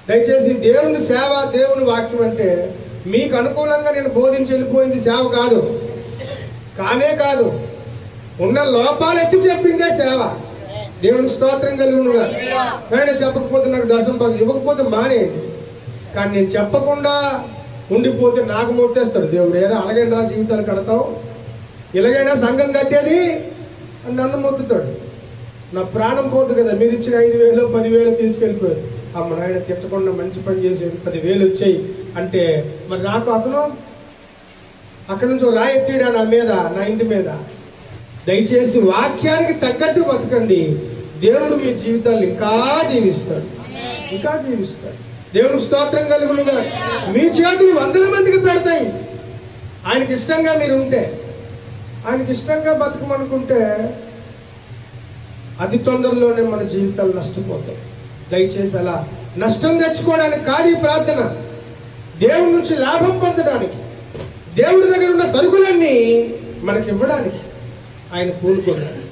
దయచేసి దేవుని సేవ దేవుని వాక్యం అంటే మీకు అనుకూలంగా నేను బోధించి వెళ్ళిపోయింది సేవ కాదు కానే కాదు ఉన్న లోపాలు ఎత్తి చెప్పిందే సేవ దేవుని స్తోత్రం కలుగునుగా ఆయన చెప్పకపోతే నాకు దశం భాగం ఇవ్వకపోతే మానేయండి కానీ నేను చెప్పకుండా ఉండిపోతే నాకు మొత్తేస్తాడు దేవుడు ఏరా అలాగైనా నా జీవితాలు కడతావు ఇలాగైనా సంఘం కట్టేది అని నన్ను మొత్తుతాడు నా ప్రాణం పోదు కదా మీరు ఇచ్చిన ఐదు వేలు పదివేలు తీసుకెళ్ళిపోయారు అమ్మ నాయన తిట్టకుండా మంచి పని చేసి పదివేలు వచ్చాయి అంటే మరి నాకు అతను అక్కడి నుంచి ఓ రాయి ఎత్తిడా నా మీద నా ఇంటి మీద దయచేసి వాక్యానికి తగ్గట్టు బతకండి దేవుడు మీ జీవితాలు ఇంకా దీవిస్తాడు ఇంకా దీవిస్తాడు దేవుడు స్తోత్రం కలుగునుగా మీ చేతులు వందల మందికి పెడతాయి ఆయనకి ఇష్టంగా మీరు ఉంటే ఆయనకి ఇష్టంగా బతకమనుకుంటే అతి తొందరలోనే మన జీవితాలు నష్టపోతాయి దయచేసి అలా నష్టం తెచ్చుకోవడానికి కాదు ఈ ప్రార్థన దేవుడి నుంచి లాభం పొందడానికి దేవుడి దగ్గర ఉన్న సరుకులన్నీ మనకి ఇవ్వడానికి ఆయన పూనుకున్నాడు